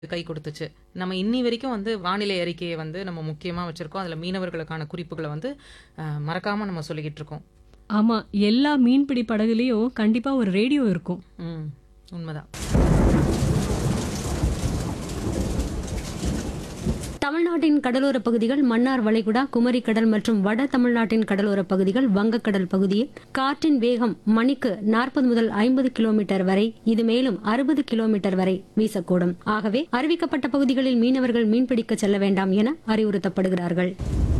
கை கொடுத்துச்சு நம்ம இன்னி வரைக்கும் வந்து வானிலை அறிக்கையை வந்து நம்ம முக்கியமாக வச்சுருக்கோம் அதில் மீனவர்களுக்கான குறிப்புகளை வந்து மறக்காமல் நம்ம சொல்லிக்கிட்டு இருக்கோம் ஆமா எல்லா மீன்பிடி படகுலயும் கண்டிப்பா ஒரு ரேடியோ இருக்கும் ம் உண்மைதான் தமிழ்நாட்டின் கடலோர பகுதிகள் மன்னார் வளைகுடா குமரி கடல் மற்றும் வட தமிழ்நாட்டின் கடலோர பகுதிகள் வங்கக்கடல் பகுதியில் காற்றின் வேகம் மணிக்கு நாற்பது முதல் ஐம்பது கிலோமீட்டர் வரை இது மேலும் அறுபது கிலோமீட்டர் வரை வீசக்கூடும் ஆகவே அறிவிக்கப்பட்ட பகுதிகளில் மீனவர்கள் மீன்பிடிக்க செல்ல வேண்டாம் என அறிவுறுத்தப்படுகிறார்கள்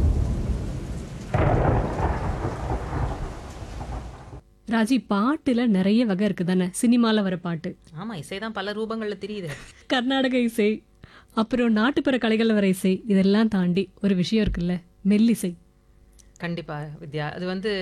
ராஜி பாட்டுல நிறைய வகை இருக்கு தானே சினிமால வர பாட்டு ஆமாம் இசை தான் பல ரூபங்களில் தெரியுது கர்நாடக இசை அப்புறம் நாட்டுப்புற கலைகள் வர இசை இதெல்லாம் தாண்டி ஒரு விஷயம் இருக்குல்ல மெல்லிசை கண்டிப்பாக வித்யா அது வந்து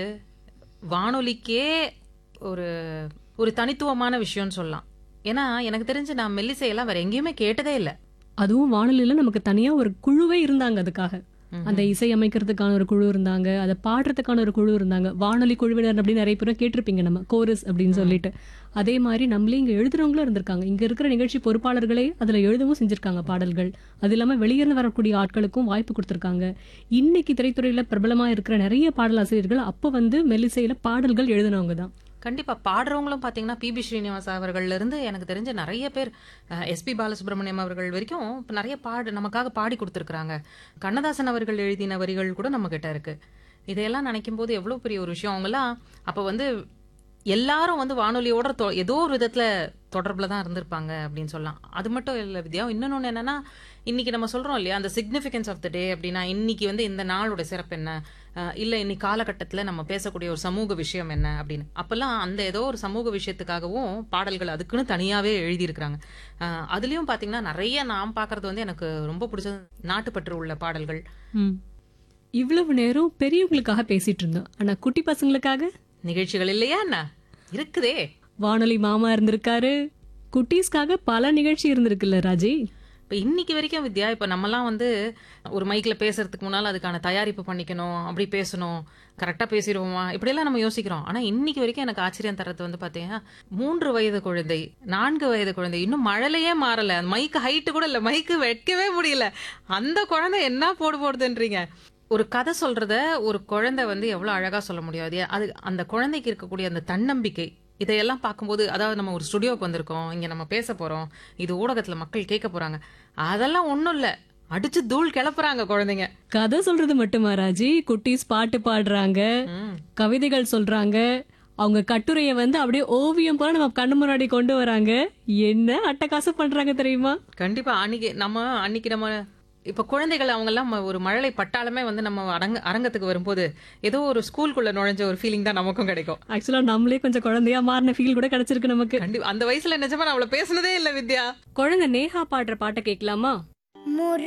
வானொலிக்கே ஒரு ஒரு தனித்துவமான விஷயம்னு சொல்லலாம் ஏன்னா எனக்கு தெரிஞ்சு நான் மெல்லிசையெல்லாம் வேற எங்கேயுமே கேட்டதே இல்லை அதுவும் வானொலியில நமக்கு தனியா ஒரு குழுவே இருந்தாங்க அதுக்காக அந்த இசை அமைக்கிறதுக்கான ஒரு குழு இருந்தாங்க அதை பாடுறதுக்கான ஒரு குழு இருந்தாங்க வானொலி குழுவினர் அப்படின்னு நிறைய பேரும் கேட்டிருப்பீங்க நம்ம கோரஸ் அப்படின்னு சொல்லிட்டு அதே மாதிரி நம்மளே இங்க எழுதுறவங்களும் இருந்திருக்காங்க இங்க இருக்கிற நிகழ்ச்சி பொறுப்பாளர்களே அதுல எழுதவும் செஞ்சிருக்காங்க பாடல்கள் அது இல்லாம வெளியிருந்து வரக்கூடிய ஆட்களுக்கும் வாய்ப்பு கொடுத்திருக்காங்க இன்னைக்கு திரைத்துறையில பிரபலமா இருக்கிற நிறைய பாடலாசிரியர்கள் அப்ப வந்து மெல்லிசையில பாடல்கள் எழுதினவங்க தான் கண்டிப்பா பாடுறவங்களும் பாத்தீங்கன்னா பிபி ஸ்ரீனிவாஸ் அவர்கள்ல இருந்து எனக்கு தெரிஞ்ச நிறைய பேர் எஸ்பி பாலசுப்ரமணியம் அவர்கள் வரைக்கும் இப்ப நிறைய பாடு நமக்காக பாடி கொடுத்துருக்காங்க கண்ணதாசன் அவர்கள் எழுதின வரிகள் கூட நம்ம கிட்ட இருக்கு இதையெல்லாம் நினைக்கும் போது எவ்வளவு பெரிய ஒரு விஷயம் அவங்கெல்லாம் அப்ப வந்து எல்லாரும் வந்து வானொலியோட தொ- ஏதோ ஒரு விதத்துல தொடர்புல தான் இருந்திருப்பாங்க அப்படின்னு சொல்லலாம் அது மட்டும் இல்லை வித்யா இன்னொன்னு என்னன்னா இன்னைக்கு நம்ம சொல்றோம் இல்லையா அந்த சிக்னிஃபிகன்ஸ் ஆஃப் த டே அப்படின்னா இன்னைக்கு வந்து இந்த நாளோட சிறப்பு என்ன அஹ் இல்ல இன்னைக்கு காலகட்டத்துல நம்ம பேசக்கூடிய ஒரு சமூக விஷயம் என்ன அப்படின்னு அப்பெல்லாம் அந்த ஏதோ ஒரு சமூக விஷயத்துக்காகவும் பாடல்கள் அதுக்குன்னு தனியாவே எழுதியிருக்கிறாங்க அஹ் அதுலயும் பாத்தீங்கன்னா நிறைய நான் பாக்குறது வந்து எனக்கு ரொம்ப பிடிச்சது நாட்டுப்பற்று உள்ள பாடல்கள் ம். இவ்வளவு நேரம் பெரியவங்களுக்காக பேசிட்டு இருந்தோம் ஆனா குட்டி பசங்களுக்காக நிகழ்ச்சிகள் இல்லையா என்ன இருக்குதே வானொலி மாமா இருந்திருக்காரு குட்டீஸ்க்காக பல நிகழ்ச்சி இருந்திருக்குல்ல ராஜி இப்போ இன்னைக்கு வரைக்கும் வித்யா இப்போ நம்மலாம் வந்து ஒரு மைக்கில் பேசுறதுக்கு முன்னால் அதுக்கான தயாரிப்பு பண்ணிக்கணும் அப்படி பேசணும் கரெக்டாக பேசிடுவோமா இப்படியெல்லாம் நம்ம யோசிக்கிறோம் ஆனால் இன்னைக்கு வரைக்கும் எனக்கு ஆச்சரியம் தரது வந்து பார்த்தீங்கன்னா மூன்று வயது குழந்தை நான்கு வயது குழந்தை இன்னும் மழலையே மாறல அந்த மைக்கு ஹைட்டு கூட இல்லை மைக்கு வைக்கவே முடியல அந்த குழந்தை என்ன போடு போடுதுன்றீங்க ஒரு கதை சொல்றத ஒரு குழந்தை வந்து எவ்வளவு அழகா சொல்ல முடியாது அது அந்த குழந்தைக்கு இருக்கக்கூடிய அந்த தன்னம்பிக்கை இதையெல்லாம் பார்க்கும்போது அதாவது நம்ம ஒரு ஸ்டுடியோக்கு வந்திருக்கோம் இங்க நம்ம பேச போறோம் இது ஊடகத்துல மக்கள் கேட்க போறாங்க அதெல்லாம் ஒண்ணும் இல்ல அடிச்சு தூள் கிளப்புறாங்க குழந்தைங்க கதை சொல்றது மட்டுமா ராஜி குட்டீஸ் பாட்டு பாடுறாங்க ம். கவிதைகள் சொல்றாங்க அவங்க கட்டுரையை வந்து அப்படியே ஓவியம் போல நம்ம கண்ணு முன்னாடி கொண்டு வராங்க என்ன அட்டகாசம் பண்றாங்க தெரியுமா கண்டிப்பா அன்னைக்கு நம்ம அன்னைக்கு நம்ம இப்ப குழந்தைகள் அவங்க எல்லாம் ஒரு மழலை பட்டாளமே வந்து நம்ம அரங்க அரங்கத்துக்கு வரும்போது ஏதோ ஒரு ஸ்கூலுக்குள்ள நுழைஞ்ச ஒரு ஃபீலிங் தான் நமக்கும் கிடைக்கும் ஆக்சுவலா நம்மளே கொஞ்சம் குழந்தையா மாறின ஃபீல் கூட கிடைச்சிருக்கு நமக்கு கண்டிப்பா அந்த வயசுல நிஜமா நான் அவளை பேசுனதே இல்ல வித்யா குழந்தை நேஹா பாடுற பாட்டை கேட்கலாமா முர்